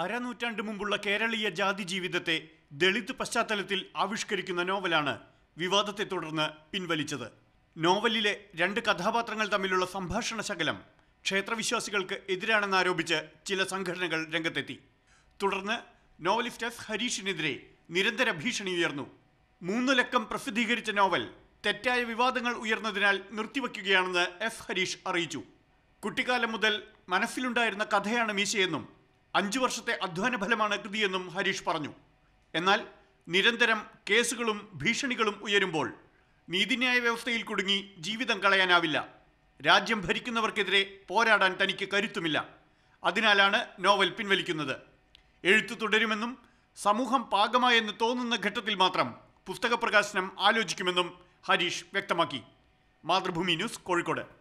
അരനൂറ്റാണ്ട് മുമ്പുള്ള കേരളീയ ജാതി ജീവിതത്തെ ദളിത് പശ്ചാത്തലത്തിൽ ആവിഷ്കരിക്കുന്ന നോവലാണ് വിവാദത്തെ തുടർന്ന് പിൻവലിച്ചത് നോവലിലെ രണ്ട് കഥാപാത്രങ്ങൾ തമ്മിലുള്ള സംഭാഷണ ശകലം ക്ഷേത്രവിശ്വാസികൾക്ക് എതിരാണെന്നാരോപിച്ച് ചില സംഘടനകൾ രംഗത്തെത്തി തുടർന്ന് നോവലിസ്റ്റ് എസ് ഹരീഷിനെതിരെ നിരന്തര ഭീഷണി ഉയർന്നു മൂന്ന് ലക്കം പ്രസിദ്ധീകരിച്ച നോവൽ തെറ്റായ വിവാദങ്ങൾ ഉയർന്നതിനാൽ നിർത്തിവെക്കുകയാണെന്ന് എസ് ഹരീഷ് അറിയിച്ചു കുട്ടിക്കാലം മുതൽ മനസ്സിലുണ്ടായിരുന്ന കഥയാണ് മീശയെന്നും അഞ്ചു വർഷത്തെ അധ്വാന ഫലമാണ് കൃതിയെന്നും ഹരീഷ് പറഞ്ഞു എന്നാൽ നിരന്തരം കേസുകളും ഭീഷണികളും ഉയരുമ്പോൾ നീതിന്യായ വ്യവസ്ഥയിൽ കുടുങ്ങി ജീവിതം കളയാനാവില്ല രാജ്യം ഭരിക്കുന്നവർക്കെതിരെ പോരാടാൻ തനിക്ക് കരുത്തുമില്ല അതിനാലാണ് നോവൽ പിൻവലിക്കുന്നത് എഴുത്തു തുടരുമെന്നും സമൂഹം പാകമായെന്ന് തോന്നുന്ന ഘട്ടത്തിൽ മാത്രം പുസ്തക പ്രകാശനം ആലോചിക്കുമെന്നും ഹരീഷ് വ്യക്തമാക്കി മാതൃഭൂമി ന്യൂസ് കോഴിക്കോട്